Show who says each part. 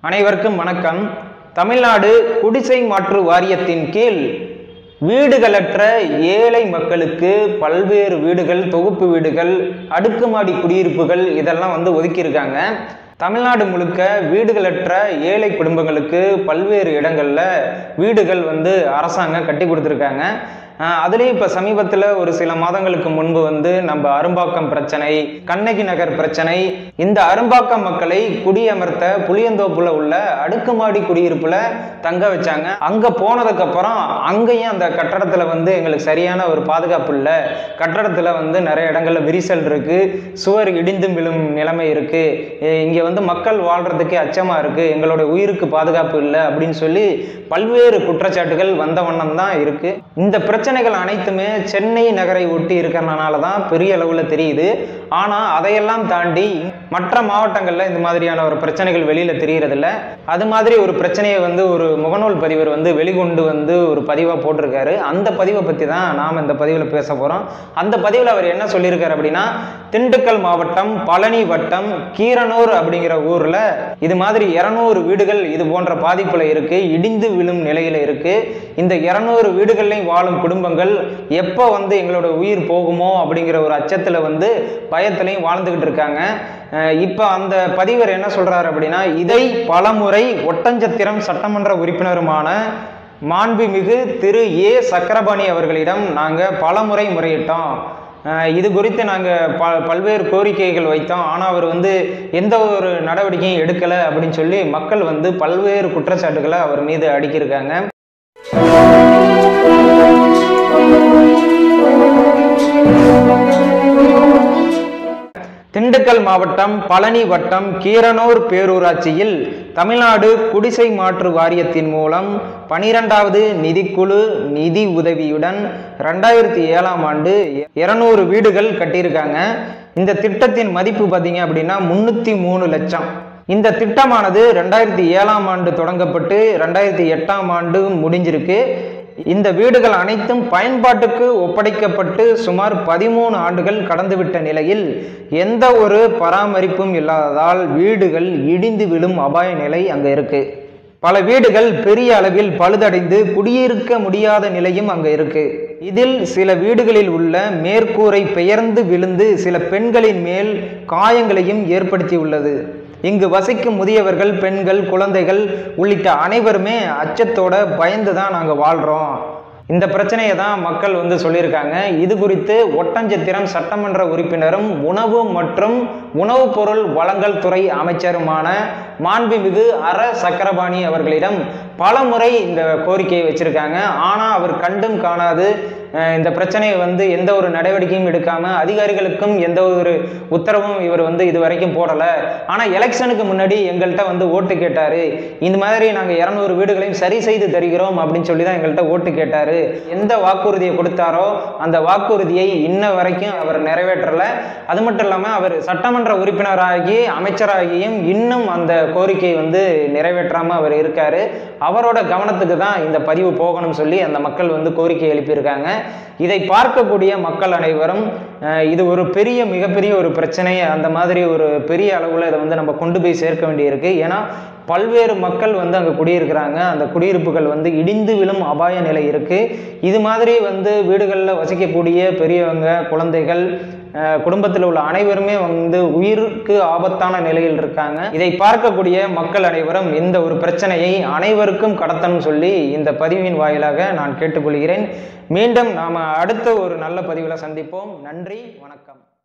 Speaker 1: அனைவருக்கும் வணக்கம் தமிழ்நாடு குடிசை மாற்று வாரியத்தின் கீழ் வீடுகளற்ற ஏழை மக்களுக்கு பல்வேறு வீடுகள் தொகுப்பு வீடுகள் அடுக்குமாடி குடியிருப்புகள் இதெல்லாம் வந்து ஒதுக்கியிருக்காங்க தமிழ்நாடு முழுக்க வீடுகளற்ற ஏழை குடும்பங்களுக்கு பல்வேறு இடங்களில் வீடுகள் வந்து அரசாங்கம் கட்டி கொடுத்துருக்காங்க ஆஹ் அதுலேயும் இப்போ சமீபத்தில் ஒரு சில மாதங்களுக்கு முன்பு வந்து நம்ம அரும்பாக்கம் பிரச்சனை கண்ணகி நகர் பிரச்சனை இந்த அரும்பாக்கம் மக்களை குடியமர்த்த புளியந்தோப்புல உள்ள அடுக்குமாடி குடியிருப்புல தங்க வச்சாங்க அங்க போனதுக்கு அப்புறம் அங்கேயும் அந்த கட்டடத்துல வந்து எங்களுக்கு சரியான ஒரு பாதுகாப்பு இல்லை கட்டடத்துல வந்து நிறைய இடங்கள்ல விரிசல் இருக்கு சுவர் இடிந்து விழும் நிலைமை இருக்கு எ- இங்க வந்து மக்கள் வாழ்றதுக்கே அச்சமா இருக்கு எங்களுடைய உயிருக்கு பாதுகாப்பு இல்லை அப்படின்னு சொல்லி பல்வேறு குற்றச்சாட்டுகள் வந்த வண்ணம் தான் இருக்கு இந்த பிரச்சனைகள் அனைத்துமே சென்னை நகரை ஒட்டி இருக்கிறனால தான் பெரிய அளவில் தெரியுது ஆனால் அதையெல்லாம் தாண்டி மற்ற மாவட்டங்களில் இந்த மாதிரியான ஒரு பிரச்சனைகள் வெளியில் தெரியறதில்ல அது மாதிரி ஒரு பிரச்சனையை வந்து ஒரு முகநூல் பதிவர் வந்து வெளிக்கொண்டு வந்து ஒரு பதிவாக போட்டிருக்காரு அந்த பதிவை பற்றி தான் நாம் இந்த பதிவில் பேச போகிறோம் அந்த பதிவில் அவர் என்ன சொல்லியிருக்காரு அப்படின்னா திண்டுக்கல் மாவட்டம் பழனி வட்டம் கீரனூர் அப்படிங்கிற ஊரில் இது மாதிரி இரநூறு வீடுகள் இது போன்ற பாதிப்பில் இருக்குது இடிந்து விழும் நிலையில் இருக்குது இந்த இரநூறு வீடுகள்லையும் வாழும் குடும்பங்கள் எப்போ வந்து எங்களோட உயிர் போகுமோ அப்படிங்கிற ஒரு அச்சத்தில் வந்து பயத்திலையும் வாழ்ந்துக்கிட்டு இருக்காங்க இப்போ அந்த பதிவர் என்ன சொல்கிறாரு அப்படின்னா இதை பலமுறை ஒட்டஞ்சத்திரம் சட்டமன்ற உறுப்பினருமான மாண்புமிகு திரு ஏ சக்கரபாணி அவர்களிடம் நாங்கள் பலமுறை முறையிட்டோம் அஹ் இது குறித்து நாங்கள் ப பல்வேறு கோரிக்கைகள் வைத்தோம் ஆனால் அவர் வந்து எந்த ஒரு நடவடிக்கையும் எடுக்கலை அப்படின்னு சொல்லி மக்கள் வந்து பல்வேறு குற்றச்சாட்டுகளை அவர் மீது அடிக்கியிருக்காங்க திண்டுக்கல் மாவட்டம் பழனி வட்டம் கீரனூர் பேரூராட்சியில் தமிழ்நாடு குடிசை மாற்று வாரியத்தின் மூலம் பனிரெண்டாவது நிதிக்குழு நிதி உதவியுடன் ரெண்டாயிரத்தி ஏழாம் ஆண்டு இருநூறு வீடுகள் கட்டியிருக்காங்க இந்த திட்டத்தின் மதிப்பு பார்த்தீங்க அப்படின்னா முன்னூற்றி மூணு லட்சம் இந்த திட்டமானது ரெண்டாயிரத்தி ஏழாம் ஆண்டு தொடங்கப்பட்டு ரெண்டாயிரத்தி எட்டாம் ஆண்டு முடிஞ்சிருக்கு இந்த வீடுகள் அனைத்தும் பயன்பாட்டுக்கு ஒப்படைக்கப்பட்டு சுமார் பதிமூணு ஆண்டுகள் கடந்துவிட்ட நிலையில் எந்த ஒரு பராமரிப்பும் இல்லாததால் வீடுகள் இடிந்து விழும் அபாய நிலை அங்கே இருக்கு பல வீடுகள் பெரிய அளவில் பழுதடைந்து குடியிருக்க முடியாத நிலையும் அங்கே இருக்கு இதில் சில வீடுகளில் உள்ள மேற்கூரை பெயர்ந்து விழுந்து சில பெண்களின் மேல் காயங்களையும் ஏற்படுத்தியுள்ளது இங்கு வசிக்கும் முதியவர்கள் பெண்கள் குழந்தைகள் உள்ளிட்ட அனைவருமே அச்சத்தோட பயந்து தான் நாங்கள் வாழ்கிறோம் இந்த பிரச்சனையை தான் மக்கள் வந்து சொல்லியிருக்காங்க இது குறித்து ஒட்டஞ்சத்திரம் சட்டமன்ற உறுப்பினரும் உணவு மற்றும் உணவுப் பொருள் வழங்கல் துறை அமைச்சருமான மாண்புமிகு அர சக்கரபாணி அவர்களிடம் பல முறை இந்த கோரிக்கையை வச்சிருக்காங்க ஆனால் அவர் கண்டும் காணாது அஹ், இந்த பிரச்சனையை வந்து எந்த ஒரு நடவடிக்கையும் எடுக்காம அதிகாரிகளுக்கும் எந்த ஒரு உத்தரவும் இவர் வந்து இது வரைக்கும் போடலை ஆனால் எலெக்ஷனுக்கு முன்னாடி எங்கள்கிட்ட வந்து ஓட்டு கேட்டார் இந்த மாதிரி நாங்கள் இரநூறு வீடுகளையும் சரி செய்து தருகிறோம் அப்படின்னு சொல்லி தான் எங்கள்கிட்ட ஓட்டு கேட்டார் எந்த வாக்குறுதியை கொடுத்தாரோ அந்த வாக்குறுதியை இன்ன வரைக்கும் அவர் நிறைவேற்றலை அது மட்டும் இல்லாமல் அவர் சட்டமன்ற உறுப்பினராகி அமைச்சராகியும் இன்னும் அந்த கோரிக்கை வந்து நிறைவேற்றாமல் அவர் இருக்காரு அவரோட கவனத்துக்கு தான் இந்த பதிவு போகணும்னு சொல்லி அந்த மக்கள் வந்து கோரிக்கை எழுப்பியிருக்காங்க இதை பார்க்கக்கூடிய மக்கள் அனைவரும் அஹ், இது ஒரு பெரிய மிகப்பெரிய ஒரு பிரச்சனை அந்த மாதிரி ஒரு பெரிய அளவில் இதை வந்து நம்ம கொண்டு போய் சேர்க்க வேண்டியிருக்கு ஏன்னா பல்வேறு மக்கள் வந்து அங்கே குடியிருக்கிறாங்க அந்த குடியிருப்புகள் வந்து இடிந்து விழும் அபாய நிலை இருக்குது இது மாதிரி வந்து வீடுகளில் வசிக்கக்கூடிய பெரியவங்க குழந்தைகள் அஹ், குடும்பத்தில் உள்ள அனைவருமே வந்து உயிருக்கு ஆபத்தான நிலையில் இருக்காங்க இதை பார்க்கக்கூடிய மக்கள் அனைவரும் இந்த ஒரு பிரச்சனையை அனைவருக்கும் கடத்தணும் சொல்லி இந்த பதிவின் வாயிலாக நான் கேட்டுக்கொள்கிறேன் மீண்டும் நாம் அடுத்த ஒரு நல்ல பதிவில் சந்திப்போம் நன்றி வணக்கம்